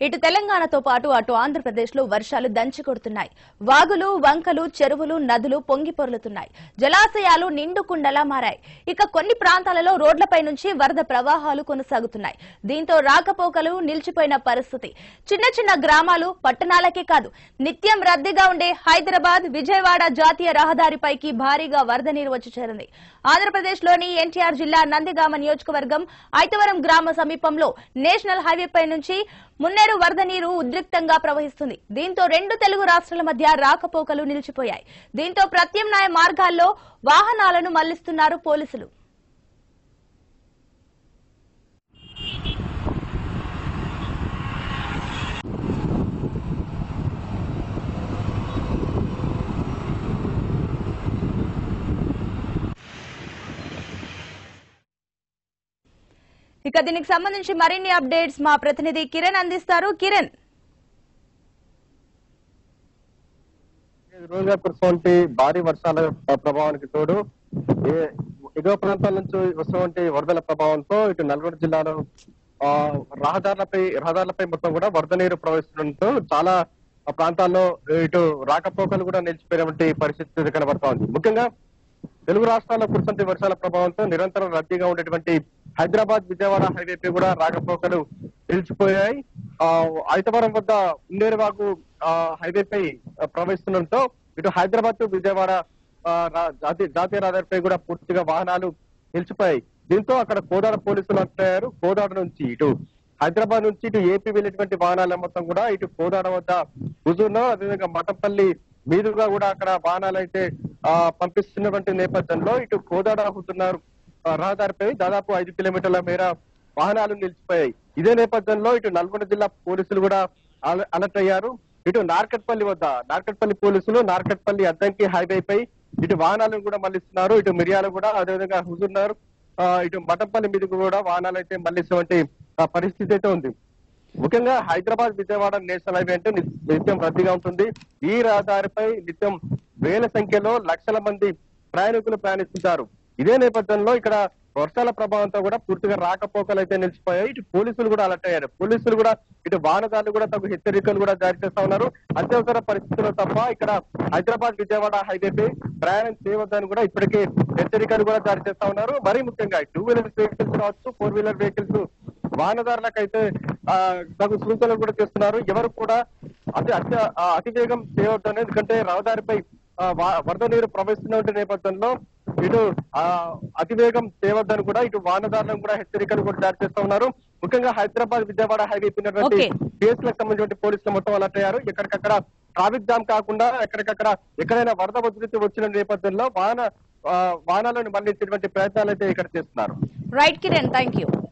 ఇటు తెలంగాణతో పాటు అటు ఆంధ్రప్రదేశ్ లో వర్షాలు దంచి కొడుతున్నాయి వాగులు వంకలు చెరువులు నదులు పొంగి పొర్లుతున్నాయి జలాశయాలు నిండు కుండలా మారాయి ఇక కొన్ని ప్రాంతాలలో రోడ్లపై నుంచి వరద ప్రవాహాలు కొనసాగుతున్నాయి దీంతో రాకపోకలు నిలిచిపోయిన పరిస్థితి చిన్న చిన్న గ్రామాలు పట్టణాలకే కాదు నిత్యం రద్దీగా ఉండే హైదరాబాద్ విజయవాడ జాతీయ రహదారిపైకి భారీగా వరద నీరు వచ్చి చేరింది ఆంధ్రప్రదేశ్ లోని ఎన్టీఆర్ జిల్లా నందిగామ నియోజకవర్గం ఐతవరం గ్రామ సమీపంలో నేషనల్ హైవేపై నుంచి మున్నేరు వరద నీరు ఉద్రిక్తంగా ప్రవహిస్తుంది దీంతో రెండు తెలుగు రాష్ట్రాల మధ్య రాకపోకలు నిలిచిపోయాయి దీంతో ప్రత్యామ్నాయ మార్గాల్లో వాహనాలను మళ్లిస్తున్నారు పోలీసులు ఇక దీనికి సంబంధించి మరిన్ని అప్డేట్స్ మా ప్రతినిధి కిరణ్ అందిస్తారు కిరణ్ ఐదు రోజులుగా కురుస్తున్నటువంటి భారీ వర్షాల ప్రభావానికి తోడు ఏ- ఎగువ ప్రాంతాల నుంచి వస్తున్నటువంటి వరదల ప్రభావంతో ఇటు నల్గొండ జిల్లాలో ఆ, రహదారులపై రహదారులపై మొత్తం కూడా వరద నీరు ప్రవహిస్తుండటంతో చాలా ప్రాంతాల్లో ఇటు రాకపోకలు కూడా నిలిచిపోయినటువంటి పరిస్థితి కనబడతా ఉంది ముఖ్యంగా తెలుగు రాష్ట్రాల్లో కురుస్తున్న వర్షాల ప్రభావంతో నిరంతరం రద్దీగా ఉండేటువంటి హైదరాబాద్ విజయవాడ హైవేపై కూడా రాకపోకలు నిలిచిపోయాయి ఆ ఐతవరం వద్ద ఉండేరువాగు హైవేపై ఆ, ప్రవహిస్తుండటంతో ఇటు హైదరాబాద్ టు విజయవాడ ఆ, రా- జాతీయ జాతీయ రహదారిపై కూడా పూర్తిగా వాహనాలు నిలిచిపోయాయి దీంతో అక్కడ కోదాడ పోలీసులు అంటున్నారు కోదాడ నుంచి ఇటు హైదరాబాద్ నుంచి ఇటు ఏపీ వెళ్ళేటువంటి వాహనాల మొత్తం కూడా ఇటు కోదాడ వద్ద హుజూర్లో అదేవిధంగా మఠంపల్లి మీదుగా కూడా అక్కడ వాహనాలు అయితే ఆ, పంపిస్తున్నటువంటి నేపథ్యంలో ఇటు కోదాడ హుజూర్నగర్ ఆ, రహదారిపై దాదాపు ఐదు కిలోమీటర్ల మేర వాహనాలు నిలిచిపోయాయి ఇదే నేపథ్యంలో ఇటు నల్గొండ జిల్లా పోలీసులు కూడా అల- అలర్ట్ అయ్యారు ఇటు నార్కట్పల్లి వద్ద నార్కట్పల్లి పోలీసులు నార్కట్పల్లి అద్దంకి హైవే పై ఇటు వాహనాలను కూడా మళ్లిస్తున్నారు ఇటు మిరియాలు కూడా అదేవిధంగా హుజూర్నగర్ ఆ, ఇటు మఠంపల్లి మీదకు కూడా వాహనాలు అయితే మళ్లిస్తున్నటువంటి ఆ, పరిస్థితి అయితే ఉంది ముఖ్యంగా హైదరాబాద్ విజయవాడ నేషనల్ హైవే అంటే ని- నిత్యం రద్దీగా ఉంటుంది ఈ రహదారిపై నిత్యం వేల సంఖ్యలో లక్షల మంది ప్రయాణికులు ప్రయాణిస్తుంటారు ఇదే నేపథ్యంలో ఇక్కడ వర్షాల ప్రభావంతో కూడా పూర్తిగా రాకపోకలు అయితే నిలిచిపోయాయి ఇటు పోలీసులు కూడా అలర్ట్ అయ్యారు పోలీసులు కూడా ఇటు వాహనదారులు కూడా తగు హెచ్చరికలు కూడా జారీ చేస్తా ఉన్నారు అత్యవసర పరిస్థితుల్లో తప్ప ఇక్కడ హైదరాబాద్ విజయవాడ హైవేపై ప్రయాణం చేయవద్దని కూడా ఇప్పటికే హెచ్చరికలు కూడా జారీ చేస్తా ఉన్నారు మరీ ముఖ్యంగా టూ వీలర్ వెహికల్స్ కావచ్చు ఫోర్ వీలర్ వెహికల్స్ వాహనదారులకైతే ఆ, తగు సూచనలు కూడా చేస్తున్నారు ఎవరు కూడా అతి అతి ఆ, అతివేగం చేయవద్దని ఎందుకంటే రహదారిపై ఆ, వా- వరద నీరు ప్రవహిస్తున్న నేపథ్యంలో ఇటు ఆ అతివేగం చేయవద్దని కూడా ఇటు వాహనదారులను కూడా హెచ్చరికలు కూడా జారీ చేస్తా ఉన్నారు ముఖ్యంగా హైదరాబాద్ విజయవాడ హైవే ఉన్నటువంటి Okay. కేసులకు సంబంధించిన పోలీసులు మొత్తం అలర్ట్ అయ్యారు ఎక్కడికక్కడ ట్రాఫిక్ జామ్ కాకుండా ఎక్కడికక్కడ ఎక్కడైనా వరద ఉధృతి వచ్చిన నేపథ్యంలో వాహన ఆ, వాహనాలను మళ్లించేటువంటి ప్రయత్నాలు అయితే ఇక్కడ చేస్తున్నారు రైట్ కిరణ్ థ్యాంక్ యూ